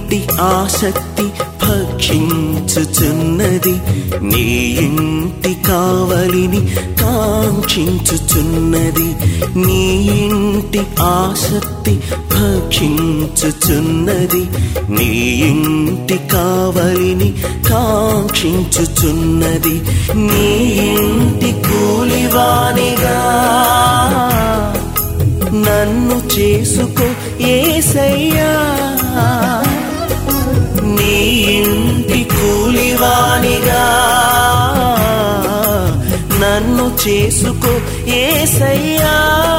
ఇంటి ఆసక్తి భక్షించుచున్నది నీ ఇంటి కావలిని కాంక్షించుచున్నది నీ ఇంటి ఆసక్తి భక్షించుచున్నది నీ ఇంటి కావలిని కాంక్షించుచున్నది నీ ఇంటి కూలివానిగా నన్ను చేసుకో ఏసయ్యా నీ ఇంటి కూలివానిగా నన్ను చేసుకో ఏసయ్యా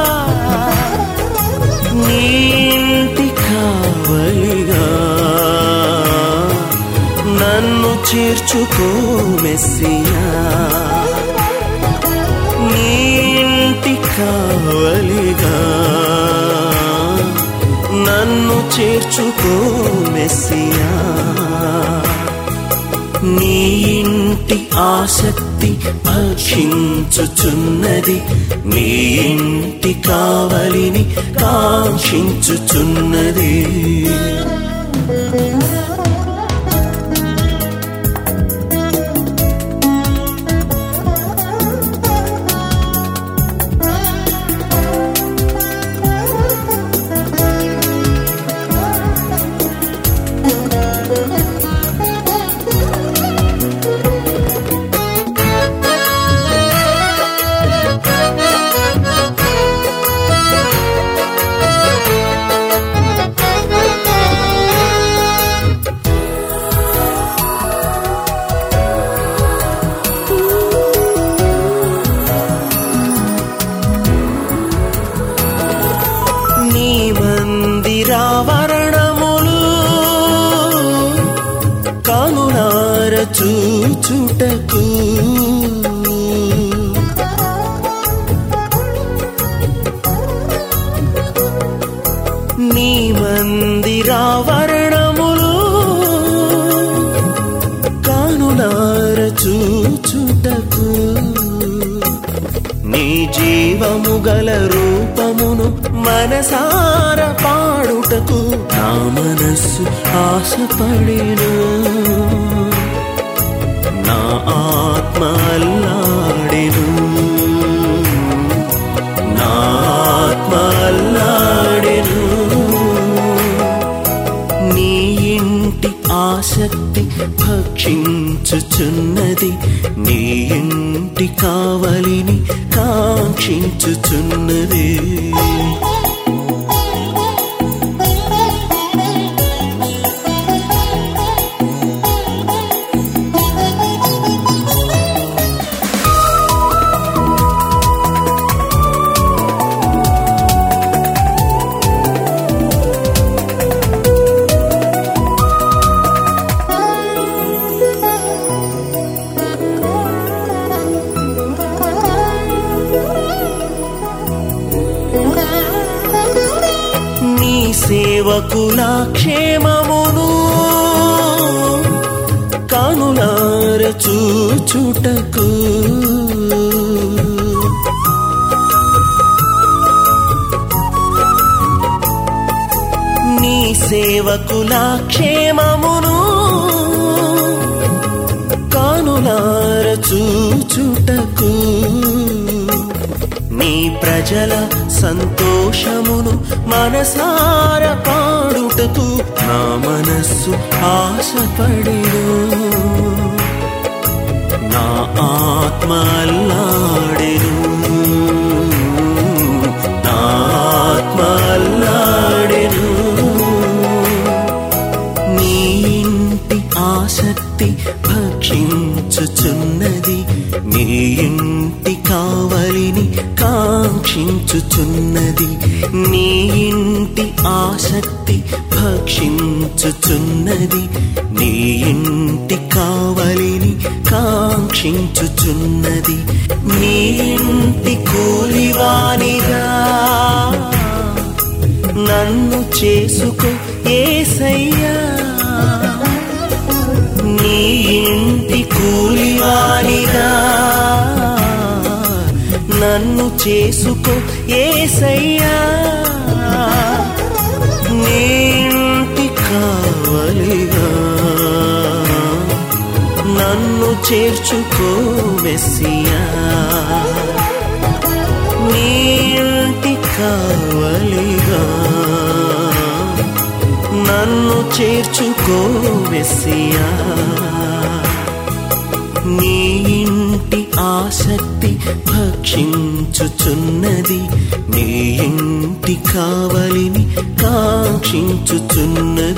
నీ ఇంటి కావలిగా నన్ను చేర్చుకో మెస్సియా నీ ఇంటి కావలిగా నన్ను చేర్చుకో మెస్సియా నీ ఇంటి ఆసక్తి భక్షించుచున్నది నీ ఇంటి కావలిని కాంక్షించుచున్నది నీ మందిరావరణములు కనులార చూచుటకు నీ మందిరావరణములు కనులార చూచుటకు నీ జీవము గల రూపమును మనసార పాడుటకు నా మనస్సు ఆశపడేను నా ఆత్మ అల్లాడెను నా ఆత్మ అల్లాడెను నీ ఇంటి ఆసక్తి భక్షించుచున్నది నీ ఇంటి కావలిని కాంక్షించుచున్నది నీ సేవకుల క్షేమమును కనులార చూచుటకు నీ సేవకుల క్షేమమును కనులార చూచుటకు నీ ప్రజల సంతోషమును మనసార పాడుటకు నా మనస్సు ఆశపడెను నా ఆత్మ అల్లాడెను నా ఆత్మ అల్లాడెను నీ ఇంటి ఆసక్తి భక్షించుచున్నది నీ ఇంటి కావలిని కాంక్షించుచున్నది నీ ఇంటి ఆసక్తి భక్షించుచున్నది నీ ఇంటి కావలిని కాంక్షించుచున్నది నీ ఇంటి కూలివానిగా నన్ను చేసుకో ఏసయ్యా నీ ఇంటి కూలివానిగా నన్ను చేసుకో ఏసయ్యా నీ ఇంటి కావలి చేర్చుకో మెస్సియా నీ ఇంటి కావలిగా నన్ను చేర్చుకో మెస్సియా నీ ఇంటి ఆసక్తి భక్షించుచున్నది నీ ఇంటి కావలిని కాంక్షించుచున్నది